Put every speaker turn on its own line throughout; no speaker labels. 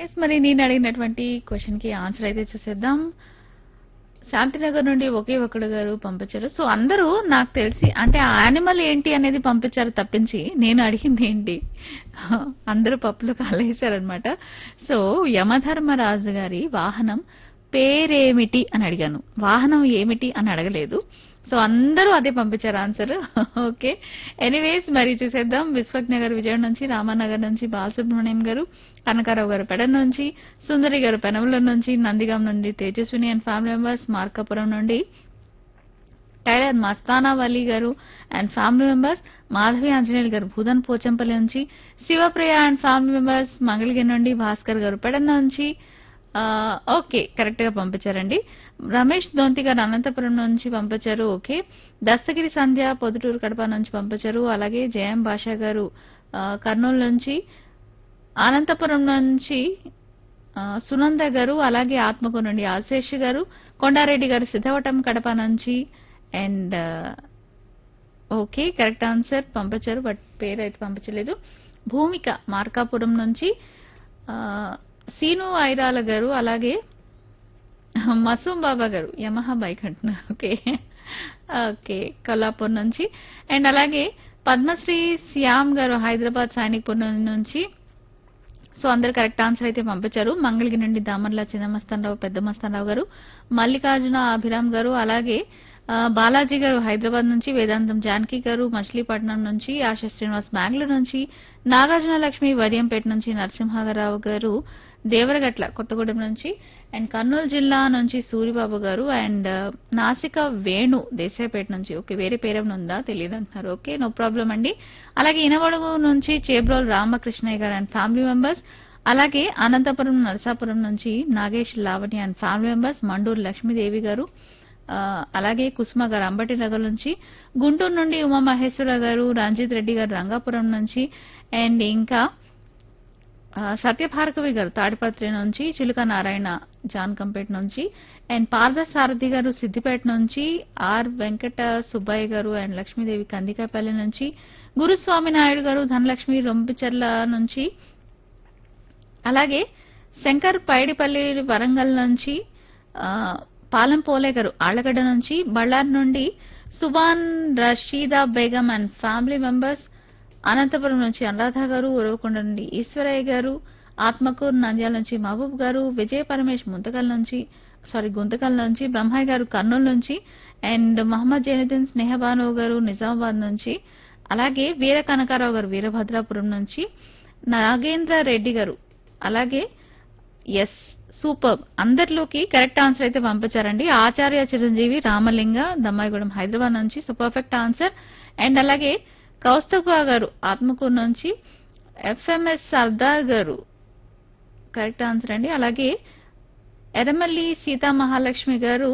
yes మరి నేను అడిగినటువంటి క్వశ్చన్ కి ఆన్సర్ అయితే చూసేద్దాం శాంతినగర్ నుండి ఒకే ఒక్కడు గారు పంపించారు సో అందరూ నాకు తెలిసి అంటే ఆ యానిమల్ ఏంటి అనేది పంపించారు తప్పించి నేను అడిగింది ఏంటి అందరూ పప్పులు కాలేశారనమాట సో యమధర్మరాజు గారి వాహనం పేరేమిటి అని అడిగాను వాహనం ఏమిటి అని అడగలేదు సో అందరూ అదే పంపించారు ఆన్సర్ ఓకే ఎనీవేస్ మరి చూసేద్దాం విశ్వజ్ఞ గారు విజయవాడ నుంచి రామానగర్ నుంచి బాలసుబ్రహ్మణ్యం గారు కనకారావు గారు పెడ నుంచి సుందరి గారు పెనమల నుంచి నందిగాం నుండి Tejaswini and family members Markapuram నుండి tailor Mastana Vali garu and family members Madhavi Anjaneyulu garu Bhoodan Pochampally నుంచి Sivapriya and family members Mangalagiri నుండి భాస్కర్ గారు పెడన నుంచి ఆ, ఓకే కరెక్ట్ గా పంపించారండి రమేష్ దొంతి గారు అనంతపురం నుంచి పంపించారు ఓకే దస్తగిరి సంధ్య పొద్దుటూరు కడప నుంచి పంపించారు అలాగే జయం భాషా గారు ఆ, కర్నూలు నుంచి అనంతపురం నుంచి ఆ, సునంద గారు అలాగే ఆత్మకూరు నుండి ఆశేష్ గారు కొండారెడ్డి గారు సిద్ధవటం కడప నుంచి అండ్ ఓకే కరెక్ట్ ఆన్సర్ పంపించారు బట్ పేరు అయితే పంపించలేదు భూమిక మార్కాపురం నుంచి ఆ, సీను ఐరాల గారు అలాగే మసూం బాబా గారు యమహా బైక్ అంటున్నారు ఓకే ఓకే కొల్లాపూర్ నుంచి అండ్ అలాగే పద్మశ్రీ శ్యామ్ గారు హైదరాబాద్ సైనిక్పురం నుంచి సో అందరు కరెక్ట్ ఆన్సర్ అయితే పంపించారు మంగళగిరి నుండి దామర్ల చిన్న మస్తానరావు పెద్ద మస్తానరావు గారు మల్లికార్జున అభిరామ్ గారు అలాగే ఆ, బాలాజీ గారు హైదరాబాద్ నుంచి వేదాంతం జానకి గారు మచిలీపట్నం నుంచి ఆశా శ్రీనివాస్ బెంగళూరు నుంచి నాగార్జున లక్ష్మి వడియంపేట నుంచి నరసింహారావు గారు దేవరగట్ల కొత్తగూడెం నుంచి అండ్ కర్నూలు జిల్లా నుంచి సూరిబాబు గారు అండ్ ఆ, నాసిక వేణు దేశాయపేట నుంచి ఓకే వేరే పేరేమైనా ఉందా తెలియదు అంటున్నారు ఓకే నో ప్రాబ్లం అండి అలాగే ఇనవడుగు నుంచి చేబ్రోల్ రామకృష్ణయ్య గారు అండ్ ఫ్యామిలీ మెంబర్స్ అలాగే అనంతపురం నరసాపురం నుంచి Nagesh Lavani and family members Manduru Lakshmidevi garu ఆ, అలాగే కుసుమ గారు అంబటి నగర్ నుంచి గుంటూరు నుండి ఉమామహేశ్వర గారు రంజిత్ రెడ్డి గారు రంగాపురం నుంచి అండ్ ఇంకా ఆ, సత్యభార్గవి గారు తాడిపత్రి నుంచి చిలుక నారాయణ జాన్కంపేట నుంచి అండ్ పార్థసారథి గారు సిద్దిపేట నుంచి ఆర్ వెంకట సుబ్బయ్య గారు అండ్ లక్ష్మీదేవి కందికాపల్లి నుంచి గురుస్వామి నాయుడు గారు ధనలక్ష్మి రొంపిచెర్ల నుంచి అలాగే శంకర్ పైడిపల్లి వరంగల్ నుంచి ఆ, పాలెం పోలే గారు ఆళ్లగడ్డ నుంచి బళ్ళారి నుండి Subhan Rasheeda Begum and family members Anantapur నుంచి అనురాధ గారు ఉరవకొండ నుండి ఈశ్వరయ్య గారు ఆత్మకూరు నంద్యాల నుంచి మహబూబ్ గారు విజయ పరమేష్ ముంతకల్ నుంచి సారీ గుంతకల్ నుంచి బ్రహ్మయ్య గారు కర్నూలు నుంచి అండ్ మహమ్మద్ జైనుద్దీన్ స్నేహబాను గారు నిజామాబాద్ నుంచి అలాగే వీర కనకారావు గారు వీరభద్రాపురం నుంచి నాగేంద్ర రెడ్డి గారు అలాగే ఎస్ సూపర్ అందరిలోకి కరెక్ట్ ఆన్సర్ అయితే పంపించారండి ఆచార్య చిరంజీవి రామలింగ దమ్మాయిగూడెం హైదరాబాద్ నుంచి సో పర్ఫెక్ట్ ఆన్సర్ అండ్ అలాగే కౌస్తభ గారు ఆత్మకూరు నుంచి ఎఫ్ఎంఎస్ సర్దార్ గారు కరెక్ట్ ఆన్సర్ అండి అలాగే ఎర్రమల్లి సీతా మహాలక్ష్మి గారు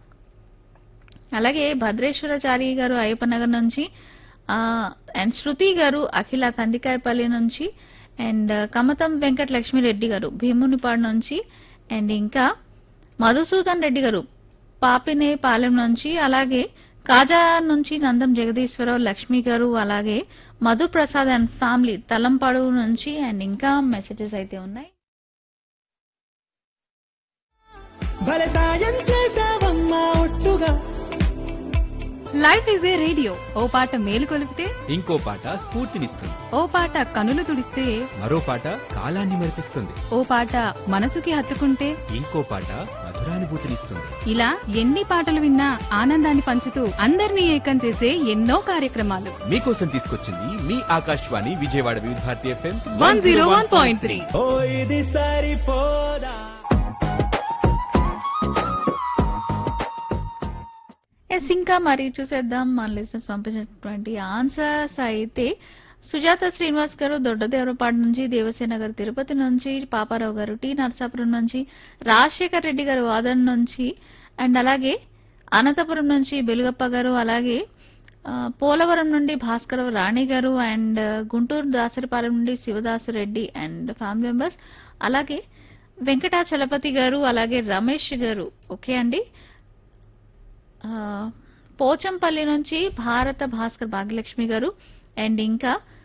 అలాగే భద్రేశ్వరాచారి గారు అయ్యప్పనగర్ నుంచి ఆ, అండ్ శృతి గారు అఖిల కందికాయపల్లి నుంచి అండ్ కమతం వెంకట లక్ష్మిరెడ్డి గారు భీమునిపాడు నుంచి అండ్ ఇంకా మధుసూదన్ రెడ్డి గారు పాపినే పాలెం నుంచి అలాగే కాజా నుంచి నందం జగదీశ్వరరావు లక్ష్మి గారు అలాగే మధు ప్రసాద్ అండ్ ఫ్యామిలీ తలంపాడు నుంచి అండ్ ఇంకా మెసేజెస్ అయితే ఉన్నాయి
భలే సాయం చేసావమ్మా ఒట్టుగా
లైఫ్ ఈజ్ ఏ రేడియో ఓ పాట మేలు కొలిపితే
ఇంకో పాట స్ఫూర్తినిస్తుంది
ఓ పాట కనులు తుడిస్తే
మరో పాట కాలాన్ని మరిపిస్తుంది
ఓ పాట మనసుకి హత్తుకుంటే
ఇంకో పాట మధురానుభూతినిస్తుంది
ఇలా ఎన్ని పాటలు విన్నా ఆనందాన్ని పంచుతూ అందరినీ ఏకం చేసే ఎన్నో కార్యక్రమాలు
మీకోసం తీసుకొచ్చింది మీ Akashvani Vijayawada Vividh Bharati FM
one zero one point three
ఓ ఇది సరిపోదా
ఎస్ ఇంకా మరి చూసేద్దాం మన లిసనర్స్ పంపించినటువంటి ఆన్సర్స్ అయితే సుజాత శ్రీనివాస్ గారు దొడ్డదేవరపాడు నుంచి దేవసేన గారు తిరుపతి నుంచి పాపారావు గారు టి నరసాపురం నుంచి రాజశేఖర్ రెడ్డి గారు వాదన్ నుంచి అండ్ అలాగే అనంతపురం నుంచి బెలుగప్ప గారు అలాగే ఆ, పోలవరం నుండి భాస్కర్ రాణి గారు అండ్ గుంటూరు దాసరిపాలెం నుండి Sivadasu Reddy and family members అలాగే వెంకటాచలపతి గారు అలాగే రమేష్ గారు ఓకే అండి ఆ, పోచంపల్లి నుంచి భారత భాస్కర్ భాగ్యలక్ష్మి గారు అండ్ ఇంకా